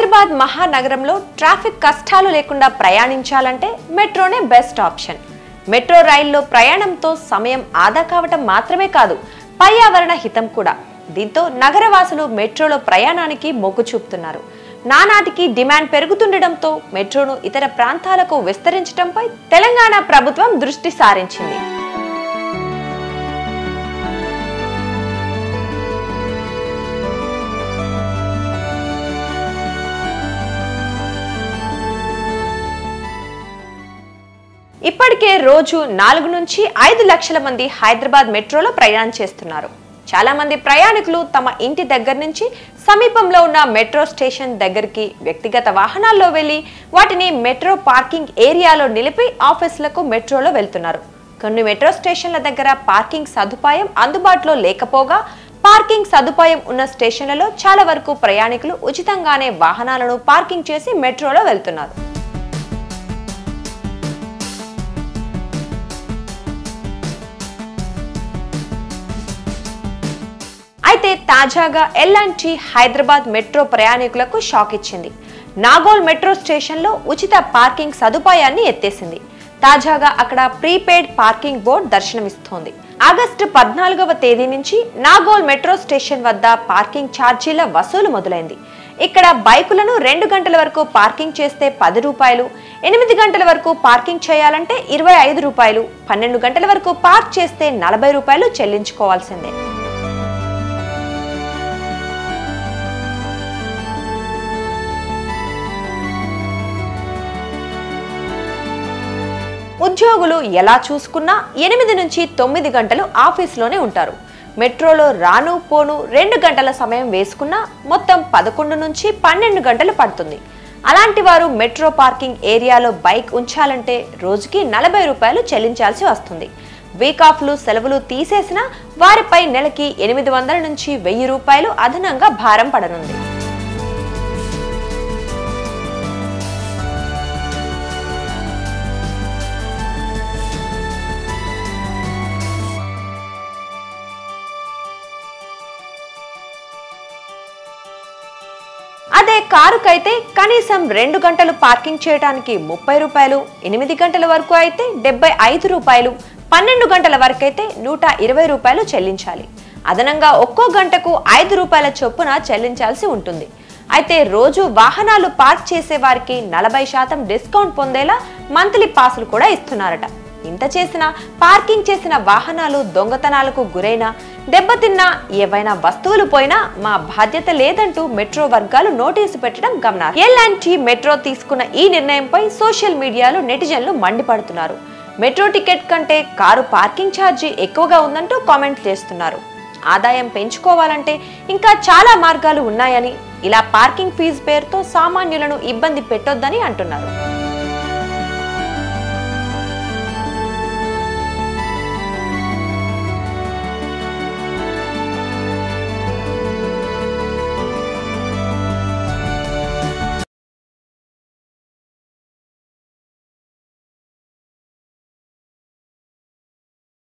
హైదరాబాద్ మహానగరంలో ట్రాఫిక్ కష్టాలు లేకుండా ప్రయాణించాలంటే మెట్రోనే బెస్ట్ ఆప్షన్ మెట్రో రైల్లో ప్రయాణంతో సమయం ఆదా కావటం మాత్రమే కాదు పర్యావరణ హితం కూడా దీంతో నగరవాసులు మెట్రోలో ప్రయాణానికి మొగ్గు చూపుతున్నారు నానాటికి డిమాండ్ పెరుగుతుండటంతో మెట్రోను ఇతర ప్రాంతాలకు విస్తరించడంపై తెలంగాణ ప్రభుత్వం దృష్టి సారించింది ఇప్పటికే రోజు నాలుగు నుంచి ఐదు లక్షల మంది హైదరాబాద్ మెట్రోలో ప్రయాణం చేస్తున్నారు చాలా మంది ప్రయాణికులు తమ ఇంటి దగ్గర నుంచి సమీపంలో ఉన్న మెట్రో స్టేషన్ దగ్గరికి వ్యక్తిగత వాహనాల్లో వెళ్లి వాటిని మెట్రో పార్కింగ్ ఏరియాలో నిలిపి ఆఫీసులకు మెట్రోలో వెళ్తున్నారు కొన్ని మెట్రో స్టేషన్ల దగ్గర పార్కింగ్ సదుపాయం అందుబాటులో లేకపోగా పార్కింగ్ సదుపాయం ఉన్న స్టేషన్లలో చాలా వరకు ప్రయాణికులు ఉచితంగానే వాహనాలను పార్కింగ్ చేసి మెట్రోలో వెళ్తున్నారు అయితే తాజాగా ఎల్ఎన్టీ హైదరాబాద్ మెట్రో ప్రయాణికులకు షాక్ ఇచ్చింది నాగోల్ మెట్రో స్టేషన్లో ఉచిత పార్కింగ్ సదుపాయాన్ని ఎత్తేసింది తాజాగా అక్కడ ప్రీపెయిడ్ పార్కింగ్ బోర్డు దర్శనమిస్తోంది ఆగస్టు పద్నాలుగవ తేదీ నుంచి నాగోల్ మెట్రో స్టేషన్ వద్ద పార్కింగ్ ఛార్జీల వసూలు మొదలైంది ఇక్కడ బైకులను రెండు గంటల వరకు పార్కింగ్ చేస్తే పది రూపాయలు ఎనిమిది గంటల వరకు పార్కింగ్ చేయాలంటే ఇరవై ఐదు రూపాయలు పన్నెండు గంటల వరకు పార్క్ చేస్తే నలభై రూపాయలు చెల్లించుకోవాల్సిందే ఉద్యోగులు ఎలా చూసుకున్నా ఎనిమిది నుంచి తొమ్మిది గంటలు ఆఫీస్లోనే ఉంటారు మెట్రోలో రాను పోను రెండు గంటల సమయం వేసుకున్నా మొత్తం పదకొండు నుంచి పన్నెండు గంటలు పడుతుంది అలాంటి వారు మెట్రో పార్కింగ్ ఏరియాలో బైక్ ఉంచాలంటే రోజుకి నలభై రూపాయలు చెల్లించాల్సి వస్తుంది వీక్ ఆఫ్లు సెలవులు తీసేసినా వారిపై నెలకి ఎనిమిది వందల నుంచి వెయ్యి రూపాయలు అదనంగా భారం పడనుంది అదే కారుకైతే కనీసం రెండు గంటలు పార్కింగ్ చేయడానికి ముప్పై రూపాయలు ఎనిమిది గంటల వరకు అయితే డెబ్బై ఐదు రూపాయలు పన్నెండు గంటల వరకు అయితే నూట ఇరవై రూపాయలు చెల్లించాలి అదనంగా ఒక్కో గంటకు ఐదు రూపాయల చొప్పున చెల్లించాల్సి ఉంటుంది అయితే రోజు వాహనాలు పార్క్ చేసే వారికి నలభై శాతం డిస్కౌంట్ పొందేలా మంత్లీ పాసులు కూడా ఇస్తున్నారట ఇంత చేసినా పార్కింగ్ చేసిన వాహనాలు దొంగతనాలకు గురైనా దెబ్బతిన్నా ఏవైనా వస్తువులు పోయినా మా బాధ్యత లేదంటూ మెట్రో వర్గాలు నోటీసు పెట్టడం గమనార్హం ఎల్ఎన్టీ మెట్రో తీసుకున్న ఈ నిర్ణయంపై సోషల్ మీడియాలో నెటిజన్లు మండిపడుతున్నారు మెట్రో టికెట్ కంటే కారు పార్కింగ్ ఛార్జీ ఎక్కువగా ఉందంటూ కామెంట్ చేస్తున్నారు ఆదాయం పెంచుకోవాలంటే ఇంకా చాలా మార్గాలు ఉన్నాయని ఇలా పార్కింగ్ ఫీజు పేరుతో సామాన్యులను ఇబ్బంది పెట్టొద్దని అంటున్నారు